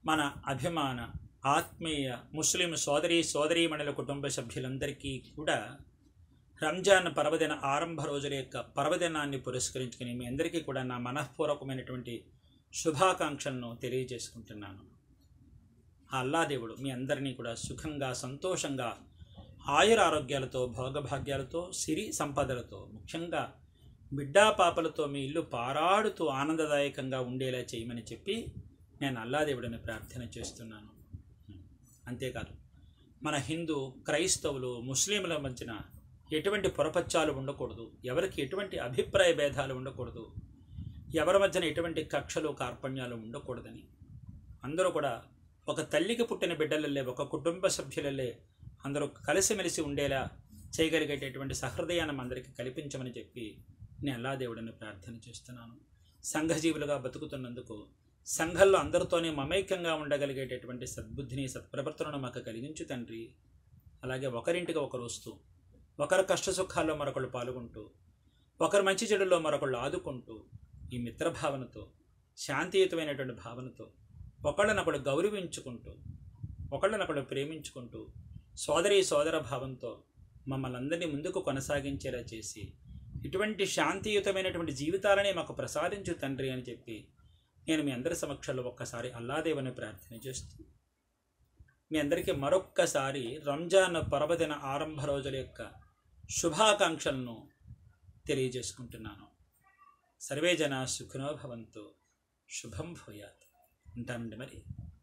మన అభిమాన ఆత్మీయ ముస్లిం సోదరి సోదరీమణుల కుటుంబ సభ్యులందరికీ కూడా రంజాన్ పర్వదిన ఆరంభ రోజుల యొక్క పర్వదినాన్ని పురస్కరించుకుని మీ అందరికీ కూడా నా మనఃపూర్వకమైనటువంటి శుభాకాంక్షలను తెలియజేసుకుంటున్నాను ఆ అల్లాదేవుడు మీ అందరినీ కూడా సుఖంగా సంతోషంగా ఆయుర ఆరోగ్యాలతో భోగభాగ్యాలతో సిరి సంపదలతో ముఖ్యంగా బిడ్డా పాపలతో మీ ఇల్లు పారాడుతూ ఆనందదాయకంగా ఉండేలా చేయమని చెప్పి నేను అల్లాదేవుడిని ప్రార్థన చేస్తున్నాను అంతేకాదు మన హిందూ క్రైస్తవులు ముస్లింల మధ్యన ఎటువంటి పొరపచ్చాలు ఉండకూడదు ఎవరికి ఎటువంటి అభిప్రాయ భేదాలు ఉండకూడదు ఎవరి మధ్యన ఎటువంటి కక్షలు కార్పణ్యాలు ఉండకూడదని అందరూ కూడా ఒక తల్లికి పుట్టిన బిడ్డలల్లే ఒక కుటుంబ సభ్యులల్లే అందరూ కలిసిమెలిసి ఉండేలా చేయగలిగేటటువంటి సహృదయాన్ని అందరికీ కల్పించమని చెప్పి నేను అల్లాదేవుడిని ప్రార్థన చేస్తున్నాను సంఘజీవులుగా బతుకుతున్నందుకు సంఘంలో అందరితోనే మమైక్యంగా ఉండగలిగేటటువంటి సద్బుద్ధిని సత్ప్రవర్తనను మాకు కలిగించు తండ్రి అలాగే ఒకరింటికి ఒకరు వస్తూ ఒకరి కష్ట సుఖాల్లో మరొకళ్ళు పాల్గొంటూ ఒకరు మంచి చెడుల్లో మరొకళ్ళు ఆదుకుంటూ ఈ మిత్రభావనతో శాంతియుతమైనటువంటి భావనతో ఒకళ్ళనొకళ్ళు గౌరవించుకుంటూ ఒకళ్ళనొకళ్ళు ప్రేమించుకుంటూ సోదరి సోదర భావంతో మమ్మల్ని అందరినీ ముందుకు కొనసాగించేలా చేసి ఇటువంటి శాంతియుతమైనటువంటి జీవితాలనే మాకు ప్రసాదించు తండ్రి అని చెప్పి నేను మీ అందరి సమక్షంలో ఒక్కసారి అల్లాదేవని ప్రార్థన చేస్తూ మీ అందరికీ మరొక్కసారి రంజాన్ పర్వదిన ఆరంభ రోజుల యొక్క శుభాకాంక్షలను తెలియజేసుకుంటున్నాను సర్వే జన సుఖనో భవంతు శుభం భూయాత్ ఉంటానండి మరి